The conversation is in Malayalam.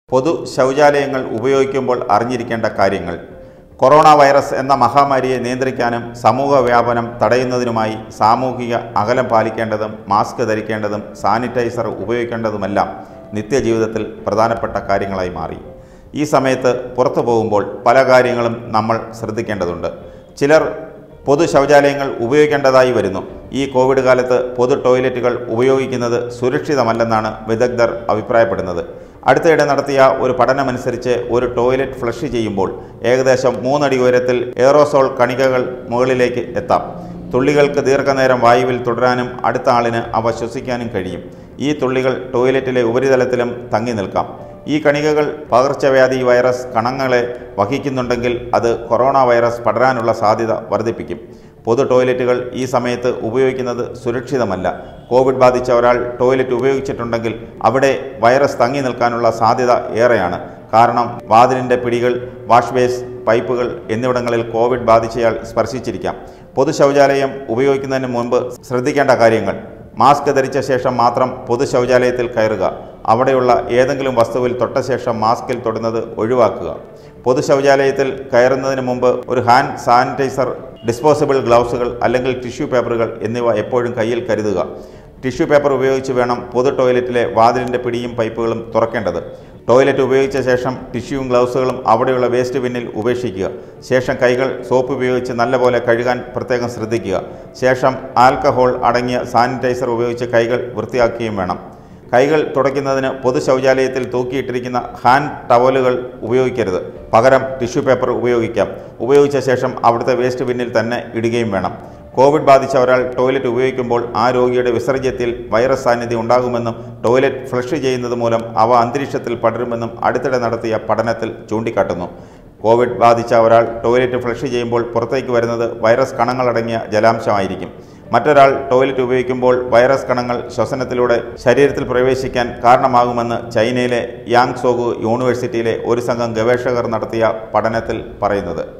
പൊതു ശൗചാലയങ്ങൾ ഉപയോഗിക്കുമ്പോൾ അറിഞ്ഞിരിക്കേണ്ട കാര്യങ്ങൾ കൊറോണ വൈറസ് എന്ന മഹാമാരിയെ നിയന്ത്രിക്കാനും സമൂഹ വ്യാപനം തടയുന്നതിനുമായി സാമൂഹിക അകലം പാലിക്കേണ്ടതും മാസ്ക് ധരിക്കേണ്ടതും സാനിറ്റൈസർ ഉപയോഗിക്കേണ്ടതുമെല്ലാം നിത്യജീവിതത്തിൽ പ്രധാനപ്പെട്ട കാര്യങ്ങളായി മാറി ഈ സമയത്ത് പുറത്തു പോകുമ്പോൾ പല കാര്യങ്ങളും നമ്മൾ ശ്രദ്ധിക്കേണ്ടതുണ്ട് ചിലർ പൊതു ശൗചാലയങ്ങൾ ഉപയോഗിക്കേണ്ടതായി വരുന്നു ഈ കോവിഡ് കാലത്ത് പൊതു ടോയ്ലറ്റുകൾ ഉപയോഗിക്കുന്നത് സുരക്ഷിതമല്ലെന്നാണ് വിദഗ്ധർ അഭിപ്രായപ്പെടുന്നത് അടുത്തിടെ നടത്തിയ ഒരു പഠനമനുസരിച്ച് ഒരു ടോയ്ലറ്റ് ഫ്ലഷ് ചെയ്യുമ്പോൾ ഏകദേശം മൂന്നടി ഉയരത്തിൽ എയറോസോൾ കണികകൾ മുകളിലേക്ക് എത്താം തുള്ളികൾക്ക് ദീർഘനേരം വായുവിൽ തുടരാനും അടുത്ത ആളിന് അവ ശ്വസിക്കാനും കഴിയും ഈ തുള്ളികൾ ടോയ്ലറ്റിലെ ഉപരിതലത്തിലും തങ്ങി നിൽക്കാം ഈ കണികകൾ പകർച്ചവ്യാധി വൈറസ് കണങ്ങളെ വഹിക്കുന്നുണ്ടെങ്കിൽ അത് കൊറോണ വൈറസ് പടരാനുള്ള സാധ്യത വർദ്ധിപ്പിക്കും പൊതു ടോയ്ലറ്റുകൾ ഈ സമയത്ത് ഉപയോഗിക്കുന്നത് സുരക്ഷിതമല്ല കോവിഡ് ബാധിച്ച ഒരാൾ ടോയ്ലറ്റ് ഉപയോഗിച്ചിട്ടുണ്ടെങ്കിൽ അവിടെ വൈറസ് തങ്ങി നിൽക്കാനുള്ള സാധ്യത ഏറെയാണ് കാരണം വാതിലിൻ്റെ പിടികൾ വാഷ് ബേസ് പൈപ്പുകൾ എന്നിവിടങ്ങളിൽ കോവിഡ് ബാധിച്ചയാൾ സ്പർശിച്ചിരിക്കാം പൊതു ശൗചാലയം ഉപയോഗിക്കുന്നതിന് മുൻപ് ശ്രദ്ധിക്കേണ്ട കാര്യങ്ങൾ മാസ്ക് ധരിച്ച ശേഷം മാത്രം പൊതു ശൗചാലയത്തിൽ കയറുക അവിടെയുള്ള ഏതെങ്കിലും വസ്തുവിൽ തൊട്ട ശേഷം മാസ്കിൽ തൊടുന്നത് ഒഴിവാക്കുക പൊതു ശൗചാലയത്തിൽ കയറുന്നതിന് മുമ്പ് ഒരു ഹാൻഡ് സാനിറ്റൈസർ ഡിസ്പോസിബിൾ ഗ്ലൗസുകൾ അല്ലെങ്കിൽ ടിഷ്യൂ പേപ്പറുകൾ എന്നിവ എപ്പോഴും കയ്യിൽ കരുതുക ടിഷ്യൂ പേപ്പർ ഉപയോഗിച്ച് വേണം പൊതു ടോയ്ലറ്റിലെ വാതിലിൻ്റെ പിടിയും പൈപ്പുകളും തുറക്കേണ്ടത് ടോയ്ലറ്റ് ഉപയോഗിച്ച ശേഷം ടിഷ്യൂവും ഗ്ലൗസുകളും അവിടെയുള്ള വേസ്റ്റ് ബിന്നിൽ ഉപേക്ഷിക്കുക ശേഷം കൈകൾ സോപ്പ് ഉപയോഗിച്ച് നല്ലപോലെ കഴുകാൻ പ്രത്യേകം ശ്രദ്ധിക്കുക ശേഷം ആൽക്കഹോൾ അടങ്ങിയ സാനിറ്റൈസർ ഉപയോഗിച്ച് കൈകൾ വൃത്തിയാക്കുകയും വേണം കൈകൾ തുടയ്ക്കുന്നതിന് പൊതു ശൗചാലയത്തിൽ തൂക്കിയിട്ടിരിക്കുന്ന ഹാൻഡ് ടവലുകൾ ഉപയോഗിക്കരുത് പകരം ടിഷ്യൂ പേപ്പർ ഉപയോഗിക്കാം ഉപയോഗിച്ച ശേഷം അവിടുത്തെ വേസ്റ്റ് ബിന്നിൽ തന്നെ ഇടുകയും വേണം കോവിഡ് ബാധിച്ച ഒരാൾ ടോയ്ലറ്റ് ഉപയോഗിക്കുമ്പോൾ ആ രോഗിയുടെ വിസർജ്യത്തിൽ വൈറസ് സാന്നിധ്യം ഉണ്ടാകുമെന്നും ടോയ്ലറ്റ് ഫ്ലഷ് ചെയ്യുന്നത് മൂലം അവ അന്തരീക്ഷത്തിൽ പടരുമെന്നും അടുത്തിടെ നടത്തിയ പഠനത്തിൽ ചൂണ്ടിക്കാട്ടുന്നു കോവിഡ് ബാധിച്ച ഒരാൾ ടോയ്ലറ്റ് ഫ്ലഷ് ചെയ്യുമ്പോൾ പുറത്തേക്ക് വരുന്നത് വൈറസ് കണങ്ങളടങ്ങിയ ജലാംശമായിരിക്കും മറ്റൊരാൾ ടോയ്ലറ്റ് ഉപയോഗിക്കുമ്പോൾ വൈറസ് കണങ്ങൾ ശ്വസനത്തിലൂടെ ശരീരത്തിൽ പ്രവേശിക്കാൻ കാരണമാകുമെന്ന് ചൈനയിലെ യാങ് സോഗു യൂണിവേഴ്സിറ്റിയിലെ ഒരു സംഘം ഗവേഷകർ നടത്തിയ പഠനത്തിൽ പറയുന്നത്